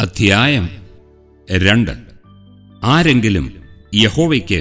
അധ്യായം രണ്ട് ആരെങ്കിലും യഹോവയ്ക്ക്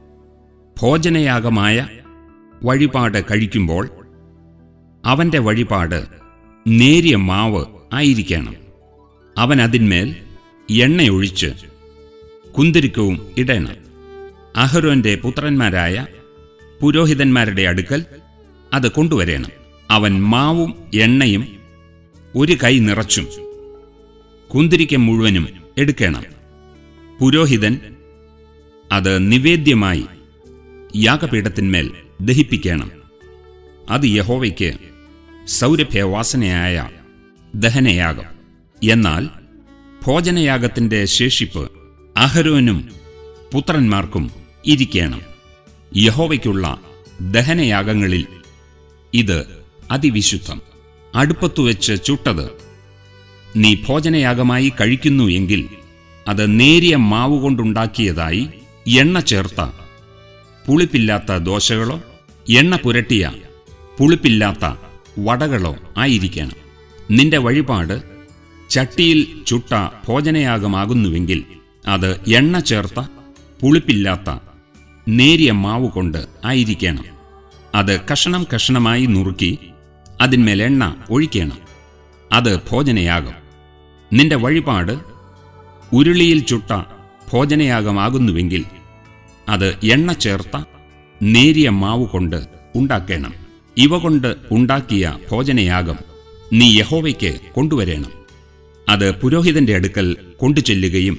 ഭോജനയാഗമായ വഴിപാട് കഴിക്കുമ്പോൾ അവന്റെ വഴിപാട് നേരിയ മാവ് ആയിരിക്കണം അവൻ അതിന്മേൽ എണ്ണയൊഴിച്ച് കുന്തിരിക്കവും ഇടണം അഹരോന്റെ പുത്രന്മാരായ പുരോഹിതന്മാരുടെ അടുക്കൽ അത് കൊണ്ടുവരേണം അവൻ മാവും എണ്ണയും ഒരു കൈ നിറച്ചും കുന്തിരിക്കം മുഴുവനും എടുക്കണം പുരോഹിതൻ അത് നിവേദ്യമായി യാഗപീഠത്തിന്മേൽ ദഹിപ്പിക്കണം അത് യഹോവയ്ക്ക് സൗരഭ്യവാസനയായ ദഹനയാഗം എന്നാൽ ഭോജനയാഗത്തിന്റെ ശേഷിപ്പ് അഹരോനും പുത്രന്മാർക്കും ഇരിക്കണം യഹോവയ്ക്കുള്ള ദഹനയാഗങ്ങളിൽ ഇത് അതിവിശുദ്ധം അടുപ്പത്തു വെച്ച് ചുട്ടത് നീ ഭോജനയാഗമായി കഴിക്കുന്നു എങ്കിൽ അത് നേരിയ മാവ് കൊണ്ടുണ്ടാക്കിയതായി എണ്ണ ചേർത്ത പുളിപ്പില്ലാത്ത ദോശകളോ എണ്ണ പുരട്ടിയ പുളിപ്പില്ലാത്ത വടകളോ ആയിരിക്കണം നിന്റെ വഴിപാട് ചട്ടിയിൽ ചുട്ട ഭോജനയാഗമാകുന്നുവെങ്കിൽ അത് എണ്ണ ചേർത്ത പുളിപ്പില്ലാത്ത നേരിയ മാവ് കൊണ്ട് ആയിരിക്കണം അത് കഷണം കഷണമായി നുറുക്കി അതിന്മേൽ എണ്ണ ഒഴിക്കണം അത് ഭോജനയാഗം നിന്റെ വഴിപാട് ഉരുളിയിൽ ചുട്ട ഭോജനയാഗമാകുന്നുവെങ്കിൽ അത് എണ്ണ ചേർത്ത നേരിയ മാവ് കൊണ്ട് ഉണ്ടാക്കണം ഇവ കൊണ്ട് ഉണ്ടാക്കിയ ഭോജനയാഗം നീ യഹോവയ്ക്ക് കൊണ്ടുവരേണം അത് പുരോഹിതന്റെ അടുക്കൽ കൊണ്ടുചെല്ലുകയും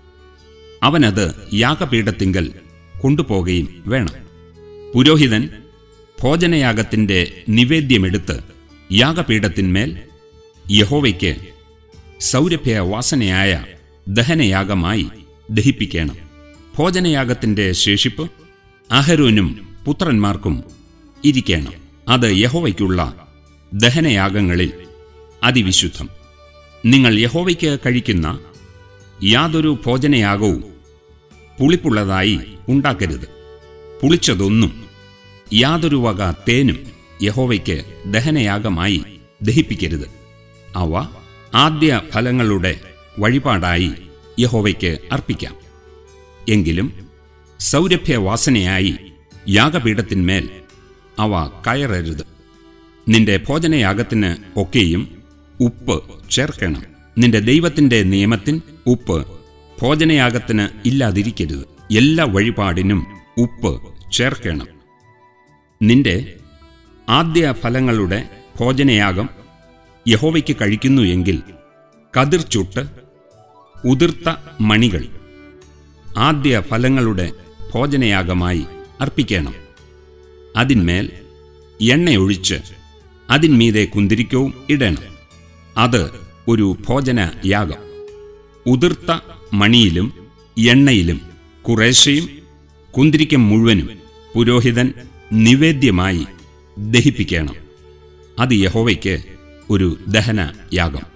അവനത് യാഗപീഠത്തിങ്കൽ കൊണ്ടുപോകുകയും വേണം പുരോഹിതൻ ഭോജനയാഗത്തിന്റെ നിവേദ്യമെടുത്ത് യാഗപീഠത്തിന്മേൽ യഹോവയ്ക്ക് സൗരഭ്യവാസനയായ ദഹനയാഗമായി ദഹിപ്പിക്കണം ഭോജനയാഗത്തിന്റെ ശേഷിപ്പ് അഹരോനും പുത്രന്മാർക്കും ഇരിക്കണം അത് യഹോവയ്ക്കുള്ള ദഹനയാഗങ്ങളിൽ അതിവിശുദ്ധം നിങ്ങൾ യഹോവയ്ക്ക് കഴിക്കുന്ന യാതൊരു ഭോജനയാഗവും പുളിപ്പുള്ളതായി ഉണ്ടാക്കരുത് പുളിച്ചതൊന്നും യാതൊരു വക തേനും യഹോവയ്ക്ക് ദഹനയാഗമായി ദഹിപ്പിക്കരുത് അവ ആദ്യ ഫലങ്ങളുടെ വഴിപാടായി യഹോവയ്ക്ക് അർപ്പിക്കാം എങ്കിലും സൗരഭ്യവാസനയായി യാഗപീഠത്തിന്മേൽ അവ കയറരുത് നിന്റെ ഭോജനയാഗത്തിന് ഒക്കെയും ഉപ്പ് ചേർക്കണം നിന്റെ ദൈവത്തിന്റെ നിയമത്തിൻ ഉപ്പ് ഭോജനയാഗത്തിന് ഇല്ലാതിരിക്കരുത് എല്ലാ വഴിപാടിനും ഉപ്പ് ചേർക്കണം നിന്റെ ആദ്യ ഫലങ്ങളുടെ ഭോജനയാഗം യഹോവയ്ക്ക് കഴിക്കുന്നു എങ്കിൽ കതിർ ചുട്ട് ഉതിർത്ത മണികൾ ആദ്യ ഫലങ്ങളുടെ ഭോജനയാഗമായി അർപ്പിക്കണം അതിന്മേൽ എണ്ണയൊഴിച്ച് അതിന്മീതെ കുന്തിരിക്കവും ഇടണം അത് ഒരു ഭോജനയാഗം ഉതിർത്ത മണിയിലും എണ്ണയിലും കുറേശ്ശയും കുന്തിരിക്കം മുഴുവനും പുരോഹിതൻ നിവേദ്യമായി ദഹിപ്പിക്കണം അത് യഹോവയ്ക്ക് ഒരു ദഹനയാഗം